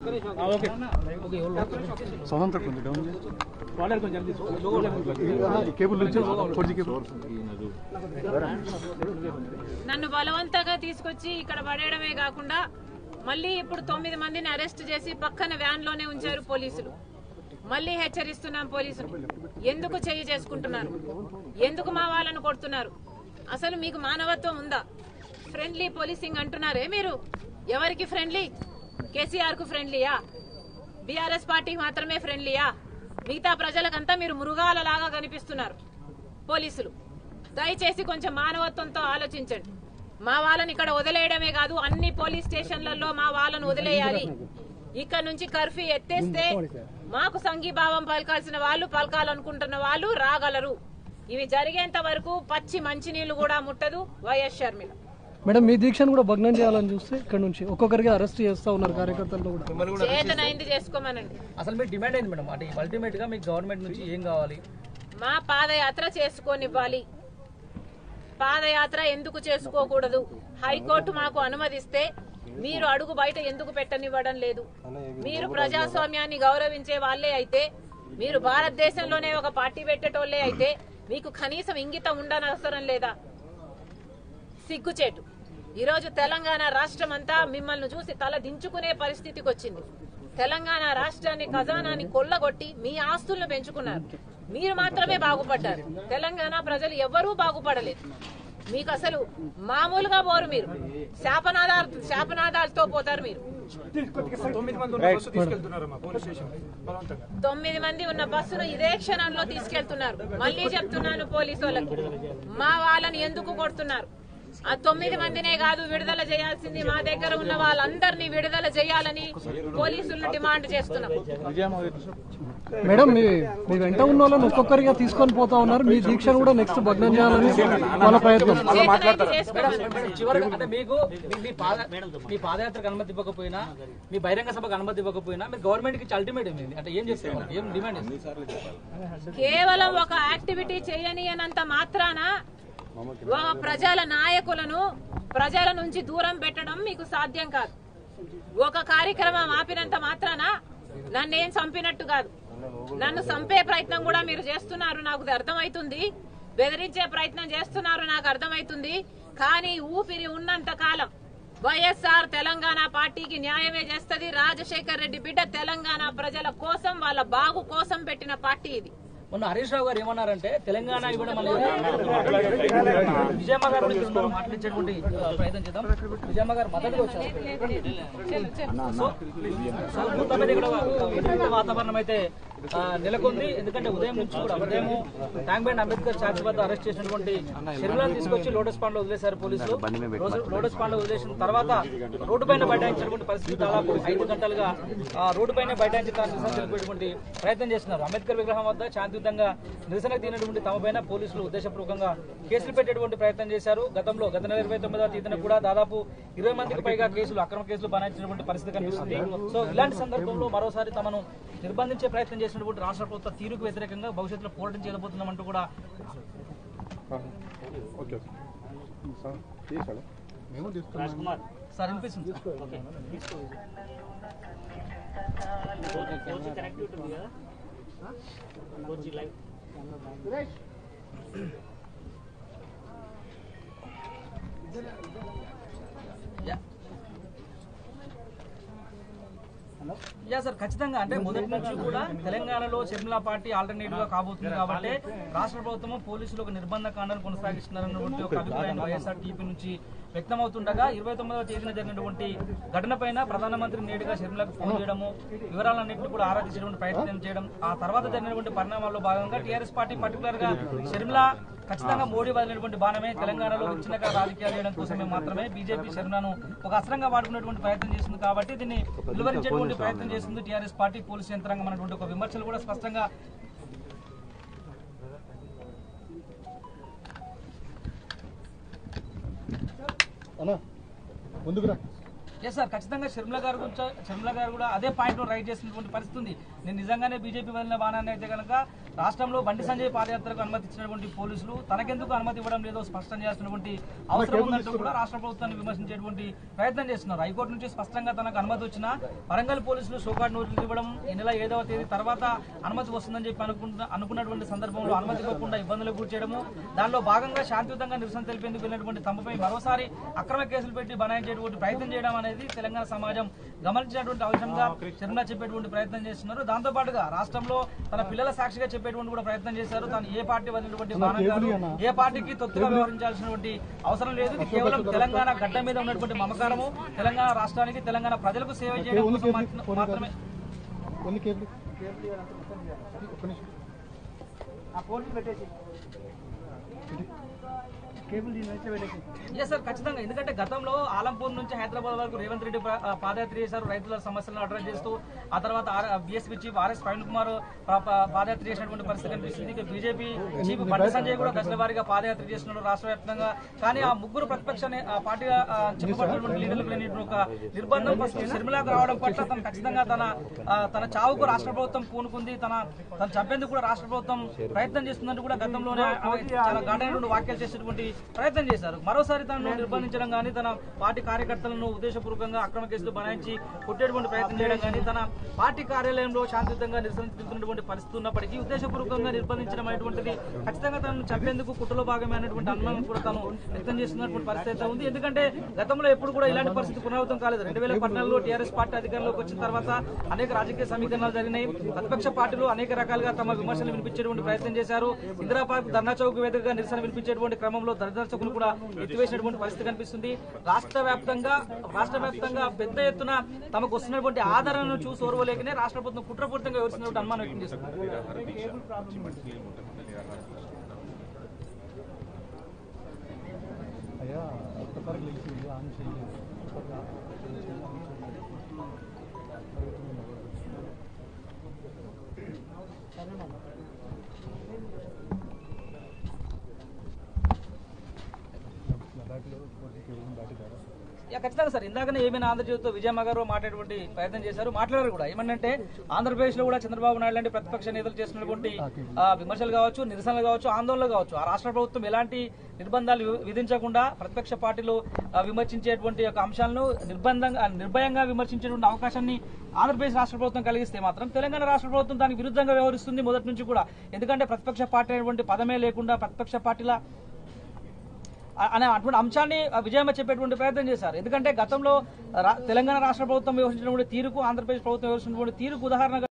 స్వతంత్ర కొంచెం డౌన్ చేసి కేబుల్ నుంచి ఫోర్ జీ కేబుల్ నన్ను బలవంతంగా తీసుకొచ్చి ఇక్కడ పడేయడమే కాకుండా మళ్ళీ ఇప్పుడు తొమ్మిది మందిని అరెస్ట్ చేసి పక్కన వ్యాన్ లోనే ఉంచారు పోలీసులు మళ్ళీ హెచ్చరిస్తున్నాం పోలీసులు ఎందుకు చెయ్యి చేసుకుంటున్నారు ఎందుకు మా వాళ్ళను కొడుతున్నారు అసలు మీకు మానవత్వం ఉందా ఫ్రెండ్లీ పోలీసింగ్ అంటున్నారే మీరు ఎవరికి ఫ్రెండ్లీ కేసీఆర్ కు ఫ్రెండ్లీయా బీఆర్ఎస్ పార్టీకి మాత్రమే ఫ్రెండ్లీయా మిగతా ప్రజలకంతా మీరు మృగాల లాగా కనిపిస్తున్నారు పోలీసులు దయచేసి కొంచెం మానవత్వంతో ఆలోచించండి మా వాళ్ళని ఇక్కడ వదిలేయడమే కాదు అన్ని పోలీస్ స్టేషన్లలో మా వాళ్ళను వదిలేయాలి ఇక్కడ నుంచి కర్ఫ్యూ ఎత్తేస్తే మాకు సంఘీభావం పలకాల్సిన వాళ్ళు పలకాలనుకుంటున్న వాళ్ళు రాగలరు ఇవి జరిగేంత వరకు పచ్చి మంచినీళ్లు కూడా ముట్టదు వైఎస్ షర్మిల మేడం మీ దీక్షను కూడా భగ్నం చేయాలని చూస్తే ఇక్కడ నుంచి ఒక్కొక్కరికి అరెస్ట్ చేస్తా ఉన్నారు కార్యకర్తలు కూడా చేతనైంది చేసుకోమనండి అసలు మీ డిమాండ్ ఏంది మేడం అంటే అల్టిమేట్ గా మీకు గవర్నమెంట్ నుంచి ఏం కావాలి మా పాదయాత్ర చేసుకొనివ్వాలి పాదయాత్ర ఎందుకు చేసుకోకూడదు హైకోర్టు మాకు అనుమతిస్తే మీరు అడుగు బయట ఎందుకు పెట్టనివ్వడం లేదు మీరు ప్రజాస్వామ్యాన్ని గౌరవించే వాళ్ళే అయితే మీరు భారతదేశంలోనే ఒక పార్టీ పెట్టేటోళ్ళే అయితే మీకు కనీసం ఇంగితం ఉండనవసరం లేదా సిగ్గుచేటు ఈరోజు తెలంగాణ రాష్ట్రం అంతా మిమ్మల్ని చూసి తల దించుకునే పరిస్థితికి వచ్చింది తెలంగాణ రాష్ట్రాన్ని ఖజానాన్ని కొల్లగొట్టి మీ ఆస్తులను పెంచుకున్నారు మీరు మాత్రమే బాగుపడ్డారు తెలంగాణ ప్రజలు ఎవరూ బాగుపడలేదు మీకు అసలు మామూలుగా పోరు మీరు శాపనాదాలు శాపనాదాలతో పోతారు మీరు తొమ్మిది మంది ఉన్న బస్సును ఇదే క్షణంలో తీసుకెళ్తున్నారు మళ్ళీ చెప్తున్నాను పోలీసు వాళ్ళకి మా వాళ్ళని ఎందుకు కొడుతున్నారు ఆ తొమ్మిది మందినే కాదు విడుదల చేయాల్సింది మా దగ్గర ఉన్న వాళ్ళందరినీ విడుదల చేయాలని పోలీసులను డిమాండ్ చేస్తున్నాం మేడం మీ మీ వెంట ఉన్న వాళ్ళని ఒక్కొక్కరిగా తీసుకొని పోతా ఉన్నారు మీ దీక్షను కూడా నెక్స్ట్ భగ్నం చేయాలని వాళ్ళ ప్రయత్నం చేతనైతే చేసుకోమని. చివరిగా అంటే మీకు మీ- మీ పాద మీ పాదయాత్రకు అనుమతి ఇవ్వకపోయినా మీ బహిరంగ సభకు అనుమతి ఇవ్వకపోయినా మీరు గవర్నమెంట్ కి అల్టిమేట్ ఏమి అంటే ఏం చేస్తారు ఏం డిమాండ్ ఉంది కేవలం ఒక యాక్టివిటీ చేయనియనంత మాత్రాన ఒక ప్రజల నాయకులను ప్రజల నుంచి దూరం పెట్టడం మీకు సాధ్యం కాదు ఒక కార్యక్రమం ఆపినంత మాత్రాన నన్నేం చంపినట్టు కాదు నన్ను చంపే ప్రయత్నం కూడా మీరు చేస్తున్నారు నాకు ఇది అర్థమవుతుంది బెదిరించే ప్రయత్నం చేస్తున్నారు నాకు అర్థమవుతుంది కానీ ఊపిరి ఉన్నంత కాలం వైఎస్ఆర్ తెలంగాణ పార్టీకి న్యాయమే చేస్తది రాజశేఖర్ రెడ్డి బిడ్డ తెలంగాణ ప్రజల కోసం వాళ్ళ బాగు కోసం పెట్టిన పార్టీ ఇది మొన్న హరీష్ రావు గారు ఏమన్నారంటే తెలంగాణ ఇవ్వడం అనేది విజయమ్మ గారు ఇక్కడ ఉన్నారు, మాట్లాడించేటువంటి ఆ, ప్రయత్నం చేద్దాం విజయమ్మ గారు మద్దతుగా వచ్చారు సో సో మొత్తం మీద ఇక్కడ ఒక విపరీత వాతావరణం అయితే ఆ, నెలకొంది ఎందుకంటే ఉదయం నుంచి కూడా ఉదయం ట్యాంక్ బండ్ అంబేద్కర్ చార్జ్ వద్ద అరెస్ట్ చేసినటువంటి షర్మిలాను తీసుకొచ్చి లోటస్ పాండ్ లో వదిలేశారు పోలీసులు రోజు- లోటస్ పాండ్ లో వదిలేసిన తర్వాత రోడ్డు పైన బైఠాయించినటువంటి పరిస్థితి దాదాపు ఐదు గంటలుగా ఆ, రోడ్డు పైన బైఠాయించడానికి తెలిపేటువంటి ప్రయత్నం చేస్తున్నారు అంబేద్కర్ విగ్రహం వద్ద శాంతియుతంగా నిరసనకు దిగినటువంటి తమ పైన పోలీసులు ఉద్దేశపూర్వకంగా కేసులు పెట్టేటువంటి ప్రయత్నం చేశారు గతంలో గత నెల ఇరవై తొమ్మిదవ తేదీన కూడా దాదాపు ఇరవై మందికి పైగా కేసులు అక్రమ కేసులు బనాయించినటువంటి పరిస్థితి కనిపిస్తుంది సో ఇలాంటి సందర్భంలో మరోసారి తమను నిర్బంధించే ప్రయత్నం చేసినటువంటి రాష్ట్ర ప్రభుత్వ తీరుకు వ్యతిరేకంగా భవిష్యత్తులో పోరాటం చేయబోతున్నామంటూ కూడా ఓకే సార్ తీసాడు మేము తీసుకున్నాం సార్ వినిపిస్తుంది యా. యా సార్ ఖచ్చితంగా అంటే మొదటి నుంచి కూడా తెలంగాణలో షర్మిలా పార్టీ ఆల్టర్నేటివ్ గా కాబోతుంది కాబట్టి రాష్ట్ర ప్రభుత్వం పోలీసులు ఒక నిర్బంధ కాండాన్ని కొనసాగిస్తున్నారన్నటువంటి ఒక అభిప్రాయం వైఎస్ఆర్ టీపీ నుంచి వ్యక్తమవుతుండగా ఇరవై తొమ్మిదవ తేదీన జరిగినటువంటి ఘటన పైన ప్రధానమంత్రి నేరుగా షర్మిలకు ఫోన్ చేయడము వివరాలన్నింటినీ కూడా ఆరా తీసేటువంటి ప్రయత్నం చేయడం ఆ తర్వాత జరిగినటువంటి పరిణామాల్లో భాగంగా టీఆర్ఎస్ పార్టీ పర్టికులర్ గా షర్మిల ఖచ్చితంగా మోడీ వదిలినటువంటి బాణమే తెలంగాణలో విచ్ఛిన్నక రాజకీయాలు చేయడం కోసమే మాత్రమే బీజేపీ షర్మిలను ఒక అస్త్రంగా వాడుకునేటువంటి ప్రయత్నం చేస్తుంది కాబట్టి దీన్ని నిలువరించేటువంటి ప్రయత్నం చేస్తుంది టీఆర్ఎస్ పార్టీ పోలీసు యంత్రాంగం అనేటువంటి ఒక విమర్శలు కూడా స్పష్టంగా అన్నా ముందుకు రా ఎస్ సార్ ఖచ్చితంగా షర్మిల గారు గురించి షర్మిల గారు కూడా అదే పాయింట్ రైట్ చేసినటువంటి పరిస్థితి ఉంది నేను నిజంగానే బీజేపీ వదిలిన బాణాన్ని అయితే కనుక రాష్ట్రంలో బండి సంజయ్ పాదయాత్రకు అనుమతి ఇచ్చినటువంటి పోలీసులు తనకెందుకు అనుమతి ఇవ్వడం లేదో స్పష్టం చేస్తున్నటువంటి అవసరం ఉందంటూ కూడా రాష్ట్ర ప్రభుత్వాన్ని విమర్శించేటువంటి ప్రయత్నం చేస్తున్నారు హైకోర్టు నుంచి స్పష్టంగా తనకు అనుమతి వచ్చినా వరంగల్ పోలీసులు షోకార్డ్ నోటీసులు ఇవ్వడం ఈ నెల ఏడవ తేదీ తర్వాత అనుమతి వస్తుందని చెప్పి అనుకుంటున్న అనుకున్నటువంటి సందర్భంలో అనుమతి ఇవ్వకుండా ఇబ్బందులకు గురి చేయడము దానిలో భాగంగా శాంతియుతంగా నిరసన తెలిపేందుకు వెళ్ళినటువంటి తమపై మరోసారి అక్రమ కేసులు పెట్టి బనాయించేటువంటి ప్రయత్నం చేయడం అనేది తెలంగాణ సమాజం గమనించినటువంటి అంశంగా శర్మిల చెప్పేటువంటి ప్రయత్నం చేస్తున్నారు దాంతో పాటుగా రాష్ట్రంలో తన పిల్లల సాక్షిగా చెప్పేటువంటి కూడా ప్రయత్నం చేశారు తాను ఏ పార్టీ వదిలినటువంటి బాణం కాదు ఏ పార్టీకి తొత్తుగా వ్యవహరించాల్సినటువంటి అవసరం లేదు ఇది కేవలం తెలంగాణ గడ్డ మీద ఉన్నటువంటి మమకారము తెలంగాణ రాష్ట్రానికి తెలంగాణ ప్రజలకు సేవ చేయడం కోసం మాత్ర- మాత్రమే కొన్ని కేబుల్ ఒక్క నిమిషం కేబుల్ దీని అయితే పెట్టేసి ఎస్ సార్ ఖచ్చితంగా ఎందుకంటే గతంలో ఆలంపూర్ నుంచి హైదరాబాద్ వరకు రేవంత్ రెడ్డి ప్ర- ఆ, పాదయాత్ర చేశారు రైతుల సమస్యలను అడ్రస్ చేస్తూ ఆ తర్వాత BSP chief RS Praveen Kumar పా- పా- పాదయాత్ర చేసినటువంటి పరిస్థితి కనిపిస్తుంది ఇక బీజేపీ చీఫ్ బండి సంజయ్ కూడా దశల వారీగా పాదయాత్ర చేస్తున్నాడు రాష్ట్ర వ్యాప్తంగా కానీ ఆ ముగ్గురు ప్రతిపక్ష నే- ఆ పార్టీగా ఆ, చెప్పబడినటువంటి లీడర్లకు లేనిటువంటి ఒక నిర్బంధం ఫస్ట్ షర్మిలాకు రావడం పట్ల తను ఖచ్చితంగా తన ఆ, తన చావుకు రాష్ట్ర ప్రభుత్వం పూనుకుంది తన తను చంపేందుకు కూడా రాష్ట్ర ప్రభుత్వం ప్రయత్నం చేస్తుందంటూ కూడా గతంలోనే ఆ, చాలా ఘాటైనటువంటి వ్యాఖ్యలు చేసేటువంటి ప్రయత్నం చేశారు మరోసారి తనను నిర్బంధించడం కానీ తన పార్టీ కార్యకర్తలను ఉద్దేశపూర్వకంగా అక్రమ కేసులు బనాయించి కొట్టేటువంటి ప్రయత్నం చేయడం కానీ తన పార్టీ కార్యాలయంలో శాంతియుతంగా నిరసన తెలుపుతున్నటువంటి పరిస్థితి ఉన్నప్పటికీ ఉద్దేశపూర్వకంగా నిర్బంధించడం అనేటువంటిది ఖచ్చితంగా తనను చంపేందుకు కుట్రలో భాగమైనటువంటి అనుమానం కూడా తాను వ్యక్తం చేస్తున్నటువంటి పరిస్థితి అయితే ఉంది ఎందుకంటే గతంలో ఎప్పుడు కూడా ఇలాంటి పరిస్థితి పునరావృతం కాలేదు రెండు వేల పద్నాలుగులో టీఆర్ఎస్ పార్టీ అధికారంలోకి వచ్చిన తర్వాత అనేక రాజకీయ సమీకరణాలు జరిగినాయి ప్రతిపక్ష పార్టీలు అనేక రకాలుగా తమ విమర్శలు వినిపించేటువంటి ప్రయత్నం చేశారు ఇందిరా పార్క్ ధర్నా చౌక్ వేదికగా నిరసన వినిపించేటువంటి క్రమంలో దర్శకులు కూడా ఎత్తివేసినటువంటి పరిస్థితి కనిపిస్తుంది రాష్ట్ర వ్యాప్తంగా రాష్ట్ర వ్యాప్తంగా పెద్ద ఎత్తున తమకు వస్తున్నటువంటి ఆదరణను చూసి ఓర్వలేకనే రాష్ట్ర ప్రభుత్వం కుట్రపూరితంగా వివరిస్తున్నటువంటి అనుమానం వ్యక్తం చేస్తున్నారు అయ్యా ఒక్కసారి లేచి ఆన్ చేయండి లడాఖ్లో ఫోర్ జీ కేబుల్ దాటిదారా యా, ఖచ్చితంగా సార్ ఇందాకనే ఏమైనా ఆంధ్రజ్యోతితో విజయమ్మ గారు మాట్లాడేటువంటి ప్రయత్నం చేశారు మాట్లాడారు కూడా ఏమంటే ఆంధ్రప్రదేశ్ లో కూడా చంద్రబాబు నాయుడు లాంటి ప్రతిపక్ష నేతలు చేస్తున్నటువంటి ఆ, విమర్శలు కావచ్చు నిరసనలు కావచ్చు ఆందోళనలు కావచ్చు ఆ రాష్ట్ర ప్రభుత్వం ఎలాంటి నిర్బంధాలు వి- విధించకుండా ప్రతిపక్ష పార్టీలు ఆ, విమర్శించేటువంటి యొక్క అంశాలను నిర్బంధంగా నిర్భయంగా విమర్శించేటువంటి అవకాశాన్ని ఆంధ్రప్రదేశ్ రాష్ట్ర ప్రభుత్వం కలిగిస్తే మాత్రం తెలంగాణ రాష్ట్ర ప్రభుత్వం దానికి విరుద్ధంగా వ్యవహరిస్తుంది మొదటి నుంచి కూడా ఎందుకంటే ప్రతిపక్ష పార్టీ అనేటువంటి పదమే లేకుండా ప్రతిపక్ష పార్టీల అ- అనే అటువంటి అంశాన్ని ఆ, విజయమ్మ చెప్పేటువంటి ప్రయత్నం చేశారు ఎందుకంటే గతంలో రా- తెలంగాణ రాష్ట్ర ప్రభుత్వం వ్యవహరించినటువంటి తీరుకు ఆంధ్రప్రదేశ్ ప్రభుత్వం వ్యవహరించినటువంటి తీరుకు ఉదాహరణగా